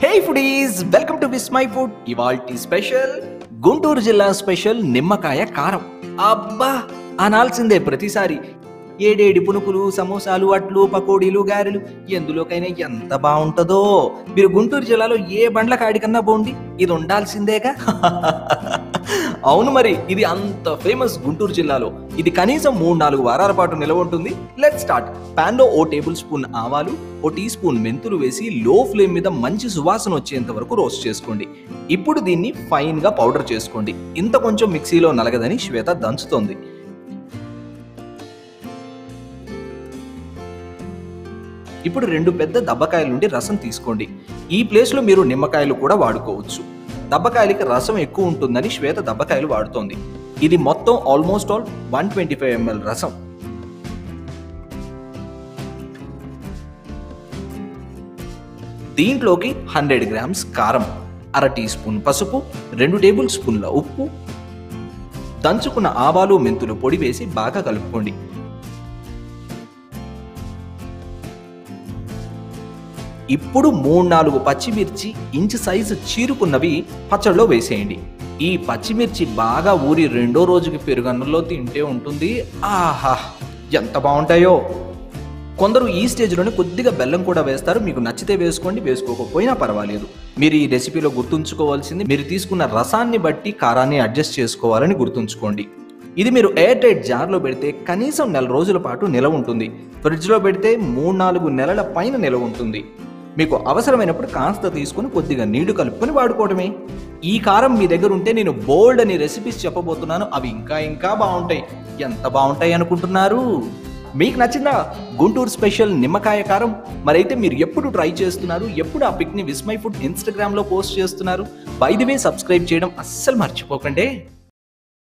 hey foodies welcome to Vismai food ఇవాల్టి special Guntur జిల్లా special నిమ్మకాయ కారం అబ్బా అనాల్సిందే ప్రతిసారి ఏడేడి పునుకులు సమోసాలు అట్లు పకోడీలు గారెలు ఎందులోకైనా ఎంత బాగుంటుందో మీరు గుంటూరు జిల్లాలో ఏ బండ్ల కాడికన్నా పోండి ఇది ఉండాల్సిందేగా అవును మరి ఇది అంత ఫేమస్ గుంటూరు జిల్లాలో ఇది కనీసం మూడు నాలుగు వారాల పాటు నిలవ ఉంటుంది లెట్ స్టార్ట్ పాన్ లో ఓ టేబుల్ స్పూన్ ఆవాలు ఓ టీ స్పూన్ మెంతులు వేసి లో ఫ్లేమ్ మీద మంచి సువాసన వచ్చేంత వరకు రోస్ట్ చేసుకోండి ఇప్పుడు దీన్ని ఫైన్ గా పౌడర్ చేసుకోండి ఇంత కొంచెం మిక్సీలో నలగదని శ్వేత దంచుతోంది ఇప్పుడు రెండు పెద్ద దబ్బకాయల నుండి రసం తీసుకోండి ఈ ప్లేస్లో మీరు నిమ్మకాయలు కూడా వాడుకోవచ్చు దబ్బకాయలకి రసం ఎక్కువ ఉంటుందని శ్వేత దబ్బకాయలు వాడుతోంది ఇది మొత్తం almost all one twenty five ml రసం దీంట్లోకి హండ్రెడ్ గ్రామ్స్ కారం అర టీ స్పూన్ పసుపు రెండు టేబుల్ స్పూన్ల ఉప్పు దంచుకున్న ఆవాలు మెంతులు పొడి వేసి బాగా కలుపుకోండి ఇప్పుడు మూడు నాలుగు పచ్చిమిర్చి ఇంచు సైజు చీరుకున్నవి పచ్చడిలో వేసేయండి ఈ పచ్చిమిర్చి బాగా ఊరి రెండో రోజుకి పెరుగన్నంలో తింటే ఉంటుంది ఆహా ఎంత బాగుంటాయో కొందరు ఈ స్టేజ్లోనే కొద్దిగా బెల్లం కూడా వేస్తారు మీకు నచ్చితే వేసుకోండి వేసుకోకపోయినా పర్వాలేదు మీరు ఈ రెసిపీలో గుర్తుంచుకోవాల్సింది మీరు తీసుకున్న రసాన్ని బట్టి కారాన్ని అడ్జస్ట్ చేసుకోవాలని గుర్తుంచుకోండి ఇది మీరు ఎయిర్ టైట్ జార్లో పెడితే కనీసం నెల రోజుల పాటు నిలవ ఉంటుంది ఫ్రిడ్జ్లో పెడితే మూడు నాలుగు నెలల పైన నిలవ ఉంటుంది మీకు అవసరమైనప్పుడు కాస్త తీసుకుని కొద్దిగా నీళ్లు కలుపుకొని వాడుకోవడమే ఈ కారం మీ దగ్గర ఉంటే నేను బోల్డ్ అని రెసిపీస్ చెప్పబోతున్నాను అవి ఇంకా ఇంకా బాగుంటాయి ఎంత బాగుంటాయి అనుకుంటున్నారు మీకు నచ్చిందా గుంటూరు స్పెషల్ నిమ్మకాయ కారం మరైతే మీరు ఎప్పుడు ట్రై చేస్తున్నారు ఎప్పుడు ఆ పిక్ని విస్మై ఫుడ్ ఇన్స్టాగ్రామ్లో పోస్ట్ చేస్తున్నారు బై ది వే సబ్స్క్రైబ్ చేయడం అస్సలు మర్చిపోకండి